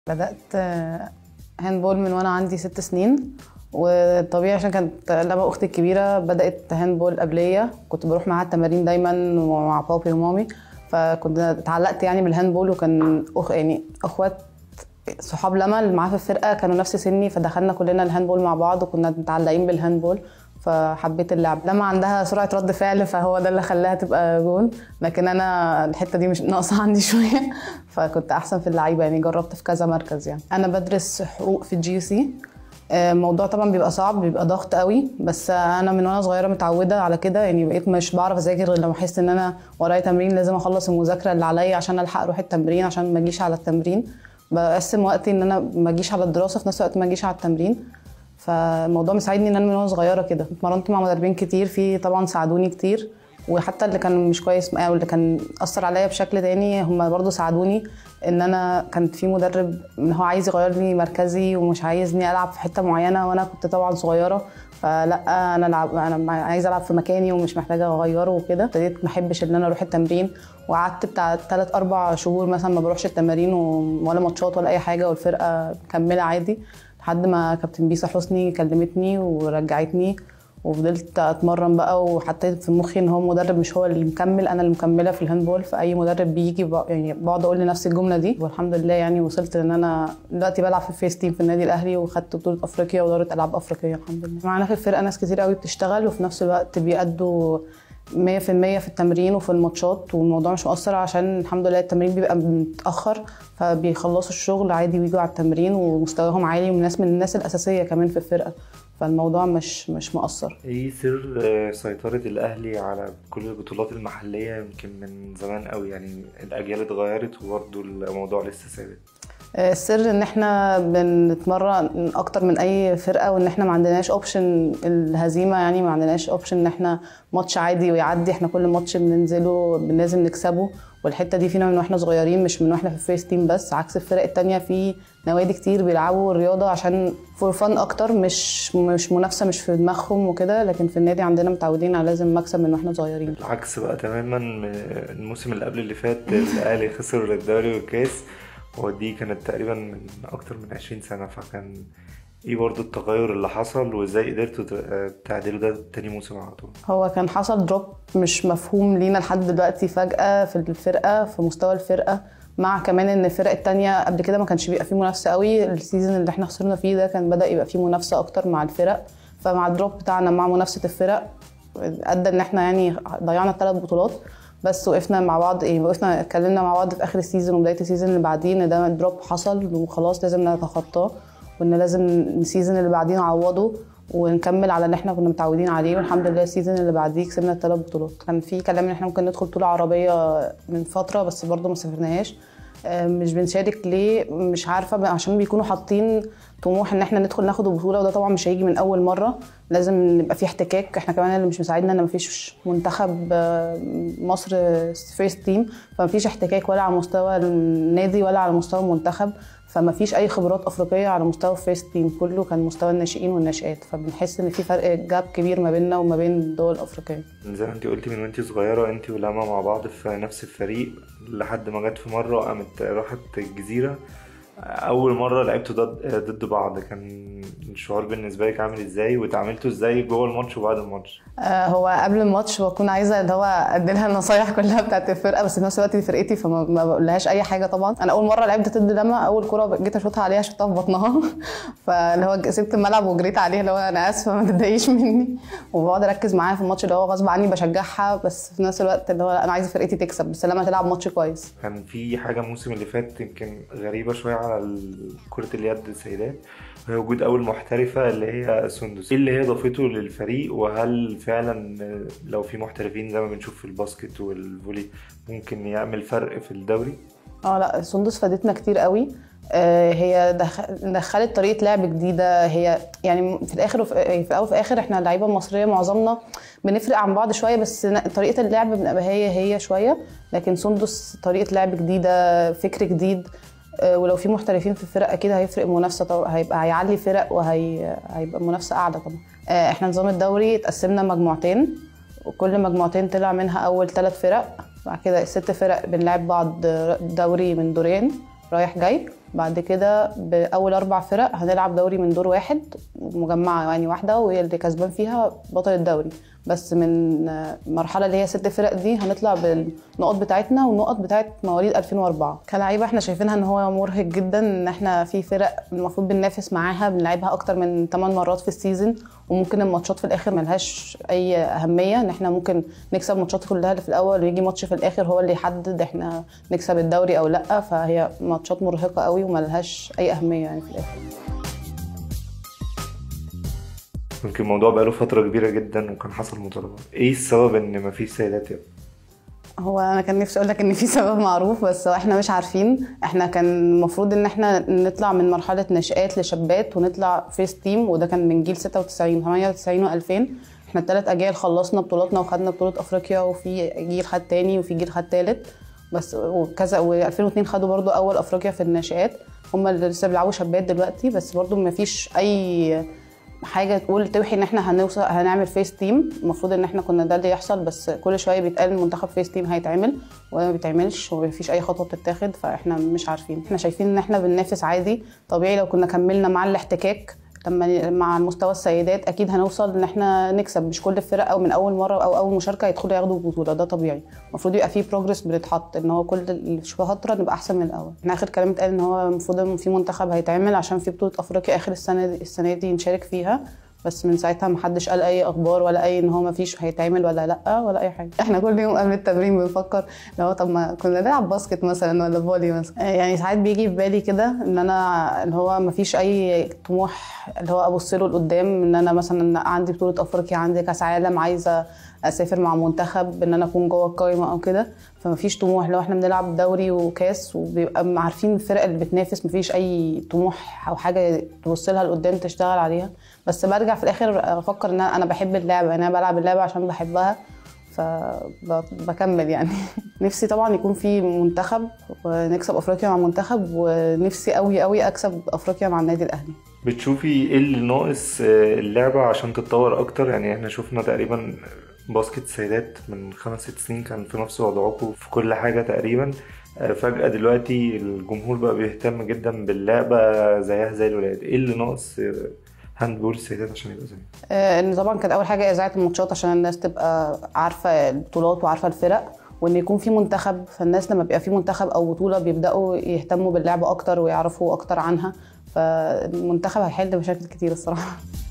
بدأت آه، هاندبول من وانا عندي ست سنين وطبيعي عشان كانت لما اختي الكبيره بدات هاندبول قبليه كنت بروح معاها التمارين دايما مع بابي ومامي فكنت اتعلقت يعني بالهاندبول وكان أخ يعني اخوات صحاب لما اللي معاه في الفرقه كانوا نفس سني فدخلنا كلنا الهاندبول مع بعض وكنا متعلقين بالهاندبول فحبيت اللعب لما عندها سرعه رد فعل فهو ده اللي خلاها تبقى جون لكن انا الحته دي مش ناقصه عندي شويه فكنت احسن في اللعيبه يعني جربت في كذا مركز يعني انا بدرس حقوق في الجي سي الموضوع طبعا بيبقى صعب بيبقى ضغط قوي بس انا من وانا صغيره متعوده على كده يعني بقيت مش بعرف اذاكر غير لما احس ان انا ورايا تمرين لازم اخلص المذاكره اللي عليا عشان الحق اروح التمرين عشان ما اجيش على التمرين بقسم وقتي ان انا ما اجيش على الدراسه في نفس الوقت ما اجيش على التمرين فالموضوع مساعدني ان انا من وانا صغيره كده اتمرنت مع مدربين كتير في طبعا ساعدوني كتير وحتى اللي كان مش كويس او اللي كان اثر عليا بشكل تاني هم برضو ساعدوني ان انا كان في مدرب ان هو عايز يغير لي مركزي ومش عايزني العب في حته معينه وانا كنت طبعا صغيره فلا انا العب انا عايزه العب في مكاني ومش محتاجه اغيره وكده ابتديت ما احبش ان انا اروح التمرين وقعدت بتاع 3 4 شهور مثلا ما بروحش التمارين ولا ماتشات ولا اي حاجه والفرقه مكمله عادي لحد ما كابتن بيسا حسني كلمتني ورجعتني وفضلت اتمرن بقى وحطيت في مخي ان هو مدرب مش هو اللي مكمل انا اللي مكمله في الهاندبول فاي مدرب بيجي بق- يعني بقعد اقول لنفسي الجمله دي والحمد لله يعني وصلت ان انا دلوقتي بلعب في الفيس تيم في النادي الاهلي وخدت بطوله افريقيا ودوره العاب افريقيه الحمد لله معانا في الفرقه ناس كتير قوي بتشتغل وفي نفس الوقت بيأدوا 100% في التمرين وفي الماتشات والموضوع مش مؤثر عشان الحمد لله التمرين بيبقى متأخر فبيخلصوا الشغل عادي ويجوا على التمرين ومستواهم عالي وناس من الناس الأساسية كمان في الفرقة فالموضوع مش مش مؤثر ايه سر آه، سيطرة الأهلي على كل البطولات المحلية يمكن من زمان قوي يعني الأجيال اتغيرت وبرضه الموضوع لسه ثابت السر ان احنا بنتمرن اكتر من اي فرقه وان احنا ما عندناش اوبشن الهزيمه يعني ما عندناش اوبشن ان احنا ماتش عادي ويعدي احنا كل ماتش بننزله لازم نكسبه والحته دي فينا من واحنا صغيرين مش من واحنا في الفيس تيم بس عكس الفرق التانية في نوادي كتير بيلعبوا الرياضه عشان فور فن اكتر مش مش منافسه مش في دماغهم وكده لكن في النادي عندنا متعودين على لازم مكسب من واحنا صغيرين العكس بقى تماما من الموسم اللي قبل اللي فات الأهلي خسر الدوري والكاس ودي كانت تقريبا من أكتر من 20 سنة فكان ايه برضه التغير اللي حصل وازاي قدرتوا ت- تعدلوا ده تاني موسم على طول هو كان حصل دروب مش مفهوم لينا لحد دلوقتي فجأة في الفرقة في مستوى الفرقة مع كمان ان الفرق التانية قبل كده ما كانش بيبقى فيه منافسة قوي السيزون اللي احنا خسرنا فيه ده كان بدأ يبقى فيه منافسة اكتر مع الفرق فمع الدروب بتاعنا مع منافسة الفرق ادى ان احنا يعني ضيعنا ثلاث بطولات بس وقفنا مع بعض يعني وقفنا اتكلمنا مع بعض في اخر السيزون وبدايه السيزون اللي بعديه ان ده دروب حصل وخلاص لازم نتخطاه وان لازم السيزون اللي بعديه نعوضه ونكمل على اللي احنا كنا متعودين عليه والحمد لله السيزون اللي بعديه كسبنا الثلاث بطولات كان في كلام ان احنا ممكن ندخل بطوله عربيه من فتره بس برضه ما سافرناهاش آه، مش بنشارك ليه مش عارفه بقى عشان بيكونوا حاطين طموح ان احنا ندخل ناخد البطوله وده طبعا مش هيجي من اول مره لازم نبقى في احتكاك احنا كمان اللي مش مساعدنا ان مفيش منتخب آه، مصر فيرست تيم فمفيش احتكاك ولا على مستوى النادي ولا على مستوى المنتخب فما فيش اي خبرات افريقيه على مستوى الفيرست تيم كله كان مستوى الناشئين والناشئات فبنحس ان في فرق جاب كبير ما بيننا وما بين الدول الافريقيه زي ما انت قلتي من وانت صغيرة انت ولما مع بعض في نفس الفريق لحد ما جت في مرة قامت راحت الجزيرة أول مرة لعبتوا ضد ضد بعض كان الشعور بالنسبة لك عامل ازاي وتعاملتوا ازاي جوه الماتش وبعد الماتش آه، هو قبل الماتش بكون عايزه اللي هو ادي لها النصايح كلها بتاعت الفرقه بس في نفس الوقت دي فرقتي فما ما بقولهاش اي حاجه طبعا انا اول مره لعبت ضد لما اول كره جيت اشوطها عليها شوطها في بطنها فاللي هو سبت الملعب وجريت عليها اللي هو انا اسفه ما تتضايقيش مني وبقعد اركز معاها في الماتش اللي هو غصب عني بشجعها بس في نفس الوقت اللي هو انا عايزه فرقتي تكسب بس لما تلعب ماتش كويس كان في حاجة الموسم اللي فات يمكن غريبة شوية على ال- كرة اليد السيدات وهي وجود أول محترفة اللي هي سندس ايه اللي هي ضافته للفريق وهل فعلا لو في محترفين زي ما بنشوف في الباسكت والفولي ممكن يعمل فرق في الدوري؟ اه لا سندس فادتنا كتير قوي آه، هي دخ- دخلت طريقه لعب جديده هي يعني في الاخر وفي في الاول وفي الاخر احنا اللعيبه المصريه معظمنا بنفرق عن بعض شويه بس ن- طريقه اللعب بنبقى هي هي شويه لكن سندس طريقه لعب جديده فكر جديد آه، ولو في محترفين في الفرق اكيد هيفرق منافسه طبعا هيبقى هيعلي فرق وهيبقى منافسه اعلى طبعا آه، احنا نظام الدوري اتقسمنا مجموعتين وكل مجموعتين طلع منها اول ثلاث فرق بعد كده الست فرق بنلعب بعض دوري من دورين رايح جاي بعد كده باول اربع فرق هنلعب دوري من دور واحد مجمعه يعني واحده وهي اللي كسبان فيها بطل الدوري بس من المرحله اللي هي ست فرق دي هنطلع بالنقط بتاعتنا والنقط بتاعت مواليد 2004 كلاعيبه احنا شايفينها ان هو مرهق جدا ان احنا في فرق المفروض بننافس معاها بنلعبها اكتر من 8 مرات في السيزون وممكن الماتشات في الاخر ملهاش اي اهميه ان احنا ممكن نكسب ماتشات كلها اللي في الاول ويجي ماتش في الاخر هو اللي يحدد احنا نكسب الدوري او لا فهي ماتشات مرهقه قوي وملهاش اي اهميه يعني في الاخر يمكن الموضوع بقاله فترة كبيرة جدا وكان حصل مطالبات ايه السبب ان مفيش سيدات يبقى؟ هو انا كان نفسي اقول لك ان في سبب معروف بس هو احنا مش عارفين احنا كان المفروض ان احنا نطلع من مرحله نشآت لشابات ونطلع فيس تيم وده كان من جيل 96 98 و2000 احنا الثلاث اجيال خلصنا بطولاتنا وخدنا بطوله افريقيا وفي جيل خد تاني وفي جيل خد تالت بس وكذا و2002 خدوا برضو اول افريقيا في الناشئات هم اللي لسه بيلعبوا شابات دلوقتي بس برضو ما فيش اي حاجه تقول توحي ان احنا هنوصل هنعمل فيس تيم المفروض ان احنا كنا ده اللي يحصل بس كل شويه بيتقال المنتخب فيس تيم هيتعمل وما بيتعملش ومفيش اي خطوه بتتاخد فاحنا مش عارفين احنا شايفين ان احنا بننافس عادي طبيعي لو كنا كملنا مع الاحتكاك لما مع مستوى السيدات اكيد هنوصل ان احنا نكسب مش كل الفرق او من اول مره او اول مشاركه يدخلوا ياخدوا بطوله ده طبيعي المفروض يبقى في بروجرس بنتحط ان هو كل فتره نبقى احسن من الاول احنا اخر كلام اتقال ان هو المفروض في منتخب هيتعمل عشان في بطوله افريقيا اخر السنه دي السنه دي نشارك فيها بس من ساعتها محدش قال اي اخبار ولا اي ان هو مفيش هيتعمل ولا لا ولا اي حاجه احنا كل يوم قبل التمرين بنفكر لو طب ما كنا نلعب باسكت مثلا ولا فولي مثلا يعني ساعات بيجي في بالي كده ان انا اللي هو مفيش اي طموح اللي هو ابص له لقدام ان انا مثلا عندي بطوله افريقيا عندي كاس عالم عايزه اسافر مع منتخب ان انا اكون جوه القايمه او كده فمفيش طموح لو احنا بنلعب دوري وكاس وبيبقى عارفين الفرق اللي بتنافس مفيش اي طموح او حاجه تبص لها لقدام تشتغل عليها بس برجع في الاخر افكر ان انا بحب اللعبه انا بلعب اللعبه عشان بحبها فبكمل يعني نفسي طبعا يكون في منتخب ونكسب افريقيا مع منتخب ونفسي قوي قوي اكسب افريقيا مع النادي الاهلي بتشوفي ايه اللي ناقص اللعبه عشان تتطور اكتر يعني احنا شفنا تقريبا باسكت السيدات من خمس ست سنين كان في نفس وضعكم في كل حاجه تقريبا فجأة دلوقتي الجمهور بقى بيهتم جدا باللعبة زيها زي الولاد ايه اللي ناقص هاندبول السيدات عشان يبقى زي ان طبعا كانت اول حاجه اذاعه الماتشات عشان الناس تبقى عارفه البطولات وعارفه الفرق وان يكون في منتخب فالناس لما بيبقى في منتخب او بطوله بيبداوا يهتموا باللعبه اكتر ويعرفوا اكتر عنها فالمنتخب هيحل مشاكل كتير الصراحه